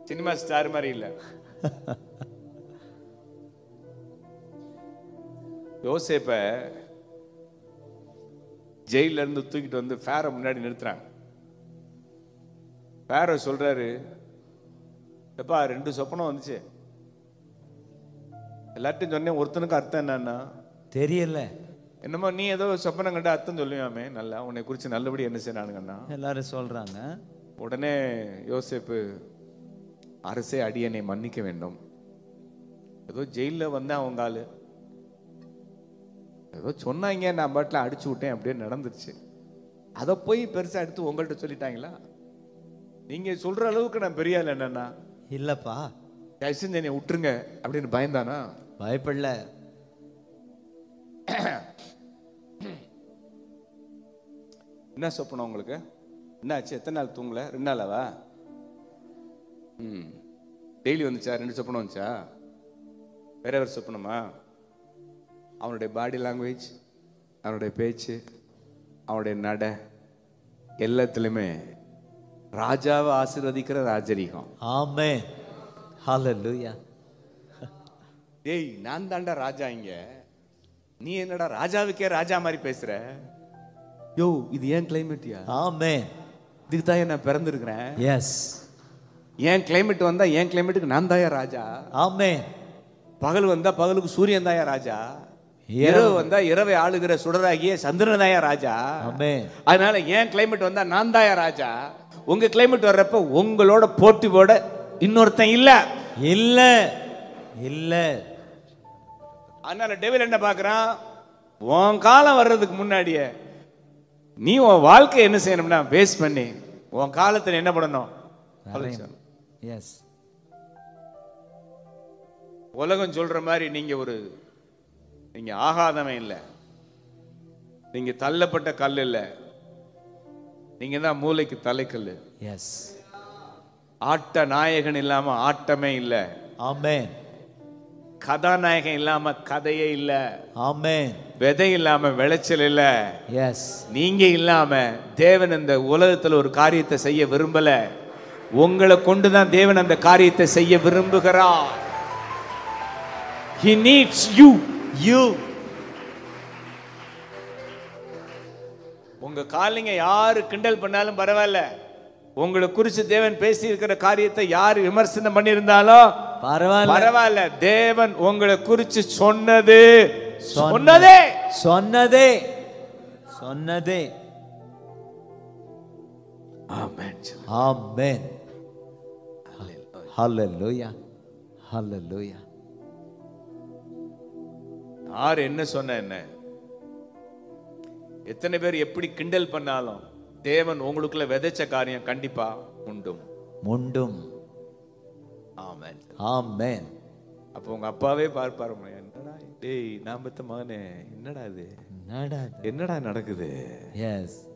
Cinema star மாதிரி இல்ல யோசேப்ப ஜெயில இருந்து தூக்கிட்டு வந்து ஃபேரை முன்னாடி நிறுத்துறாங்க ஃபேரோ சொல்றாரு எப்பா ரெண்டு சொப்பனம் வந்துச்சு எல்லார்ட்டையும் சொன்னேன் ஒருத்தனுக்கு அர்த்தம் என்னன்னா தெரியல என்னமோ நீ ஏதோ சொப்பனம் கண்டு அர்த்தம் சொல்லுவாமே நல்லா உன்னை குறித்து நல்லபடி என்ன செய்யறானுங்கண்ணா எல்லாரும் சொல்றாங்க உடனே யோசேப்பு அரசே அடியனை மன்னிக்க வேண்டும் ஏதோ ஜெயில வந்தேன் அவங்க ஆளு ஏதோ சொன்னாங்க நான் பாட்டில் அடிச்சு விட்டேன் அப்படியே நடந்துருச்சு அதை போய் பெருசா எடுத்து உங்கள்கிட்ட சொல்லிட்டாங்களா நீங்க சொல்ற அளவுக்கு நான் பெரிய ஆள் என்னன்னா இல்லப்பா தயவு செஞ்சு என்னை விட்டுருங்க அப்படின்னு பயந்தானா பயப்படல என்ன சொப்பனம் உங்களுக்கு என்ன ஆச்சு எத்தனை நாள் தூங்கல ரெண்டு நாளாவா ம் டெய்லி வந்துச்சா ரெண்டு சொப்பனம் வந்துச்சா வேற வேற சொப்பனமா அவனுடைய பாடி லாங்குவேஜ் அவனுடைய பேச்சு அவனுடைய நட எல்லாத்துலேயுமே ராஜாவை ஆசீர்வதிக்கிற ராஜரீகம் ஆமென் ஹalleluya டேய் நான் தாண்டா ராஜா இங்க நீ என்னடா ராஜாவுக்கே ராஜா மாதிரி பேசுற யோ இது ஏன் கிளைமேட்டியா ஆமென் இதுக்கு தான் நான் பிறந்திருக்கிறேன் எஸ் ஏன் கிளைமேட் வந்தா என் கிளைமேட்டுக்கு நான் தாயா ராஜா ஆமென் பகல் வந்தா பகலுக்கு சூரியன் தாயா ராஜா இரவு வந்தா இரவை ஆளுகிற சுடராகிய சந்திரன் தாயா ராஜா ஆமென் அதனால ஏன் கிளைமேட் வந்தா நான் தாயா ராஜா உங்க கிளைமேட் வர்றப்ப உங்களோட போட்டி போட இன்னொருத்தன் இல்ல இல்ல இல்ல அதனால டெவில் என்ன பார்க்கறான் உன் காலம் வர்றதுக்கு முன்னாடியே நீ உன் வாழ்க்கை என்ன செய்யணும்னா வேஸ்ட் பண்ணி உன் காலத்துல என்ன பண்ணணும் ஆலோசிக்கணும். எஸ் உலகம் சொல்ற மாதிரி நீங்க ஒரு நீங்க ஆகாதவன் இல்லை நீங்க தள்ளப்பட்ட கல் இல்ல நீங்க தான் மூளைக்கு தலைக்கல் எஸ் ஆட்ட நாயகன் இல்லாம ஆட்டமே இல்ல ஆமென் கதாநாயகன் இல்லாம கதையே இல்ல ஆமென் விதை இல்லாம விளைச்சல் இல்ல எஸ் நீங்க இல்லாம தேவன் இந்த உலகத்துல ஒரு காரியத்தை செய்ய விரும்பல உங்களை கொண்டுதான் தேவன் அந்த காரியத்தை செய்ய விரும்புகிறார் he needs you யூ உங்க காலிங்க யாரு கிண்டல் பண்ணாலும் பரவாயில்ல உங்களை குறிச்சு தேவன் பேசி இருக்கிற காரியத்தை யார் விமர்சனம் பண்ணியிருந்தாலும் பரவாயில்ல பரவாயில்ல தேவன் உங்களை குறிச்சு சொன்னது சொன்னதே சொன்னதே சொன்னதே ஆமென் ஆமென் ஹalleluya ஹalleluya யார் என்ன சொன்ன என்ன எத்தனை பேர் எப்படி கிண்டல் பண்ணாலும் தேவன் உங்களுக்குள்ள விதைச்ச காரியம் கண்டிப்பா உண்டும் முண்டும் ஆமென் ஆமென் அப்போ உங்க அப்பாவே பார்ப்பாரு என்னடா டேய் நான் பெத்த மகனே என்னடா இது என்னடா என்னடா நடக்குது எஸ்